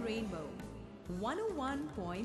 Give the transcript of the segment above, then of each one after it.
Rainbow 101.9.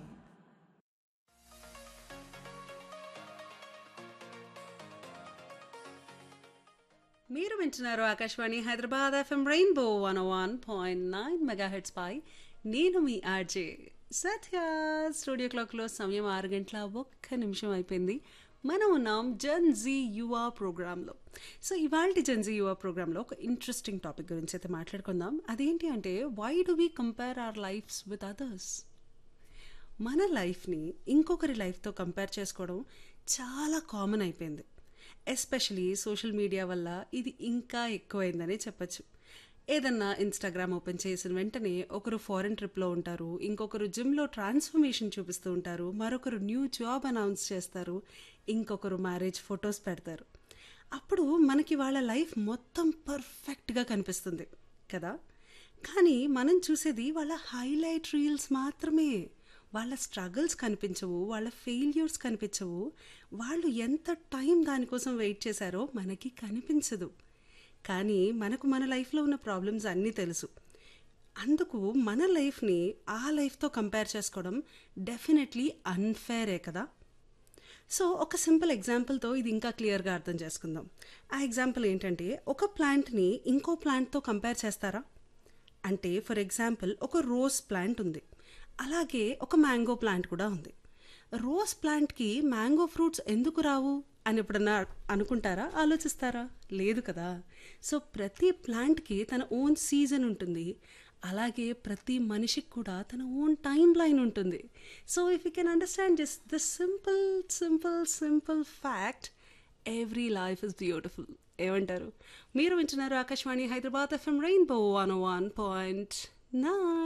మీరు వింటున్నారు Akashvani Hyderabad FM Rainbow one one point nine mega heads పై నేను మీ ఆర్జే సత్య స్టూడియో క్లాక్లో సమయం ఆరు గంటల ఒక్క నిమిషం అయిపోయింది మనం ఉన్నాం జన్ జీ యువ ప్రోగ్రాంలో సో ఇవాళ జన్ జీ యువ ప్రోగ్రాంలో ఒక ఇంట్రెస్టింగ్ టాపిక్ గురించి అయితే మాట్లాడుకుందాం అదేంటి అంటే why do we compare our lives with others మన లైఫ్ని ఇంకొకరి లైఫ్తో కంపేర్ చేసుకోవడం చాలా కామన్ అయిపోయింది ఎస్పెషలీ సోషల్ మీడియా వల్ల ఇది ఇంకా ఎక్కువైందనే చెప్పచ్చు ఏదన్నా ఇన్స్టాగ్రామ్ ఓపెన్ చేసిన వెంటనే ఒకరు ఫారెన్ ట్రిప్లో ఉంటారు ఇంకొకరు జిమ్లో ట్రాన్స్ఫర్మేషన్ చూపిస్తూ ఉంటారు మరొకరు న్యూ జాబ్ అనౌన్స్ చేస్తారు ఇంకొకరు మ్యారేజ్ ఫొటోస్ పెడతారు అప్పుడు మనకి వాళ్ళ లైఫ్ మొత్తం పర్ఫెక్ట్గా కనిపిస్తుంది కదా కానీ మనం చూసేది వాళ్ళ హైలైట్ రీల్స్ మాత్రమే వాళ్ళ స్ట్రగుల్స్ కనిపించవు వాళ్ళ ఫెయిల్యూర్స్ కనిపించవు వాళ్ళు ఎంత టైం దానికోసం వెయిట్ చేశారో మనకి కనిపించదు కానీ మనకు మన లైఫ్లో ఉన్న ప్రాబ్లమ్స్ అన్నీ తెలుసు అందుకు మన లైఫ్ని ఆ లైఫ్తో కంపేర్ చేసుకోవడం డెఫినెట్లీ అన్ఫేరే కదా సో ఒక సింపుల్ ఎగ్జాంపుల్తో ఇది ఇంకా క్లియర్గా అర్థం చేసుకుందాం ఆ ఎగ్జాంపుల్ ఏంటంటే ఒక ప్లాంట్ని ఇంకో ప్లాంట్తో కంపేర్ చేస్తారా అంటే ఫర్ ఎగ్జాంపుల్ ఒక రోజ్ ప్లాంట్ ఉంది అలాగే ఒక మ్యాంగో ప్లాంట్ కూడా ఉంది రోజ్ ప్లాంట్కి మ్యాంగో ఫ్రూట్స్ ఎందుకు రావు అని ఎప్పుడన్నా అనుకుంటారా ఆలోచిస్తారా లేదు కదా సో ప్రతి ప్లాంట్కి తన ఓన్ సీజన్ ఉంటుంది అలాగే ప్రతి మనిషికి కూడా తన ఓన్ టైం లైన్ ఉంటుంది so if you can understand just the simple simple simple fact every life is beautiful ఏమంటారు మీరు వింటున్నారు Akashvani Hyderabad FM Rainbow one one point నా